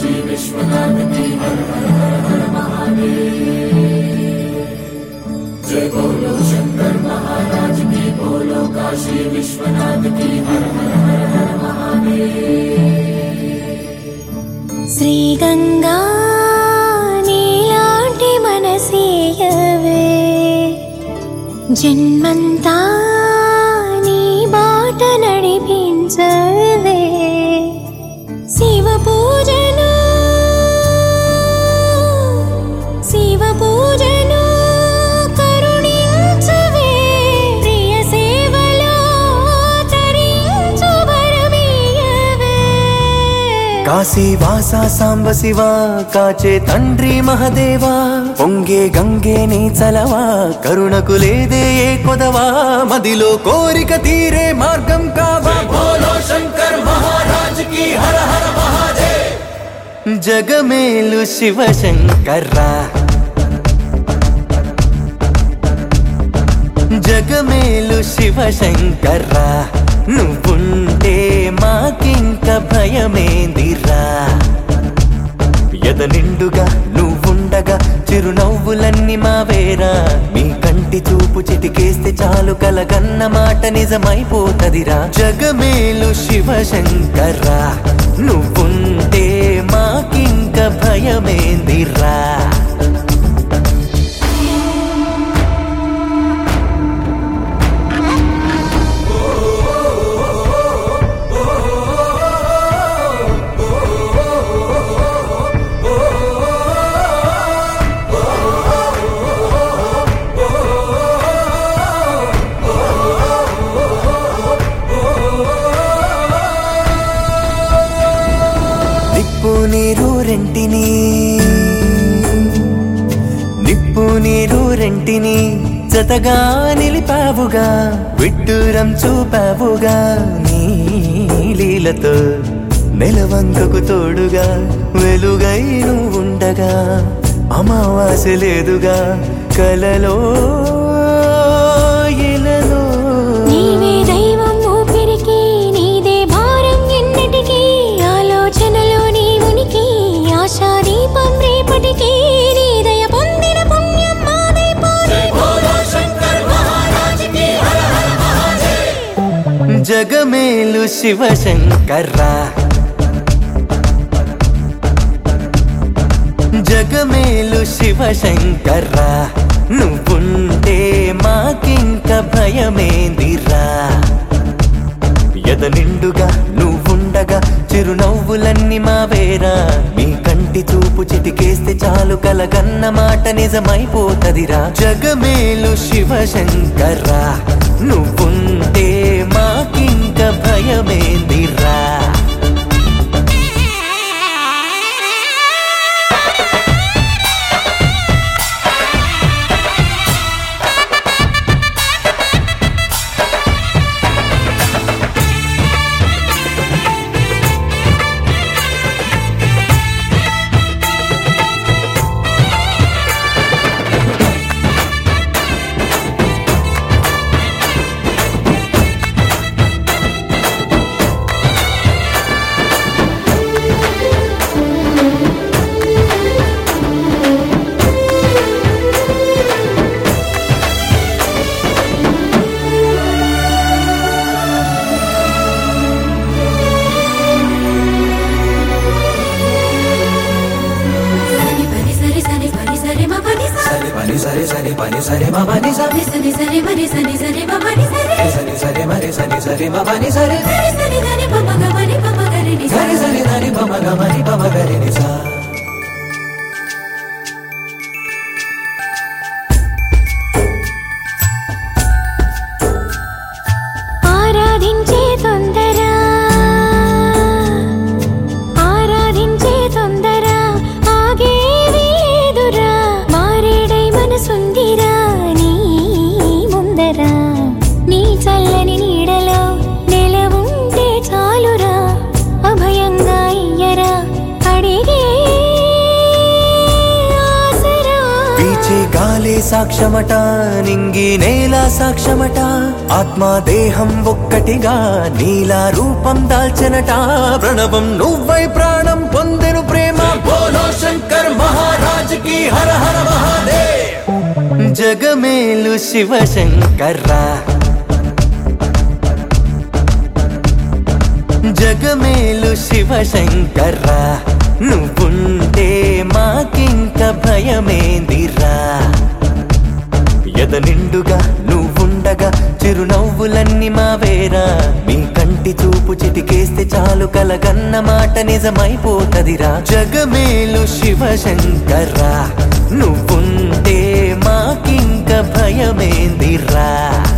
काशी विश्वनाथ की हर हर हर हर महादेव जय बोलो शंकर महाराज की बोलो काशी विश्वनाथ की हर हर हर हर महादेव శ్రీగంగా నీలాంటి మనసీయవే జన్మంతా నీ బాట నడిపించవే శివ పూజను శివ పూజను కరుణించవే ప్రియ సేవలో తరించు వరమీయవే కాశీ వాస సాంబ శివ కాచే తండ్రి మహదేవా పొంగే గంగే నీ చలవా కరుణకు లేదే ఏ కొదవా మదిలో కోరిక తీరే మార్గం కావా బోలో శంకర్ మహారాజ్ కి హర హర మహాదేవ్ జగమేలు శివ శంకర్రా జగమేలు శివ శంకర్రా నువ్వుంటే మాకింక భయమేందిరా ఎద నిండుగా నువ్వుండగా చిరునవ్వులన్నీ మావేరా మీ కంటి చూపు చిటికేస్తే చాలు కలగన్న మాట నిజమైపోతదిరా జగమేలు శివ శంకర్రా నువ్వుంటే మాకింక భయమేందిరా నిప్పు నీరు రెంటిని నిప్పు నీరు రెంటిని జతగా నిలిపావుగా విడ్డూరం చూపావుగా నీ లీలతో నెలవంకకు తోడుగా వెలుగై నువ్వు ఉండగా అమావాస్య లేదుగా కలలో ఇలలో నీవే దైవం ఊపిరికి నీదే భారం ఎన్నటికీ ఆలోచనలో నీ ఉనికి ఆశా దీపం రేపటికి నీ దయ పొందిన పుణ్యం మాదే జగమేలు శివ శంకర్రా జగమేలు శివ శంకర్రా నువ్వుంటే మాకింక భయమేందిరా ఎద నిండుగా నువ్వుండగా చిరునవ్వులన్నీ మావేరా మీ కంటి చూపు చిటికేస్తే చాలు కలగన్న మాట నిజమైపోతదిరా జగమేలు శివ శంకర్రా నువ్వుంటే మాకింక భయమేందిరా సని పని సరి సని పని సరి మ పని స సరి పని సరి సరి పని సరి మ పని సరి సని సని మరి సని సరి మ పని సరి సరి సరి మరి సరి సరి మ పని సరి సరి సని దని పమ గ మని పమ గరి ని సరి సరి దని పమ గ మని పమ గరి ని సా ఆరాధించే తొందర ఆరాధించే తొందర ఆగేది లేదురా మారేడై మనసుందిరా నీ ముందర నీ చల్లని నీడలో నెలవుంటే చాలురా అభయంగా ఇయ్యరా అడిగే ఆసరా పీచే గాలే సాక్ష్యమట నింగి నేల సాక్ష్యమట ఆత్మ దేహం ఒక్కటిగా నీలా రూపం దాల్చనట ప్రణవం నువ్వై ప్రాణం పొందెను ప్రేమ बोलो शंकर महाराज की हर हर महादेव జగమేలు శివశంకర్రా జగమేలు శివశంకర్రా నువ్వుంటే మాకింక భయమేందిరా ఎద నిండుగా నువ్వుండగా చిరునవ్వులన్నీ మావేరా మీ కంటి చూపు చిటికేస్తే చాలు కలగన్న మాట నిజమైపోతదిరా జగమేలు శివశంకర్రా నువ్వుంటే మాకింక భయమేందిరా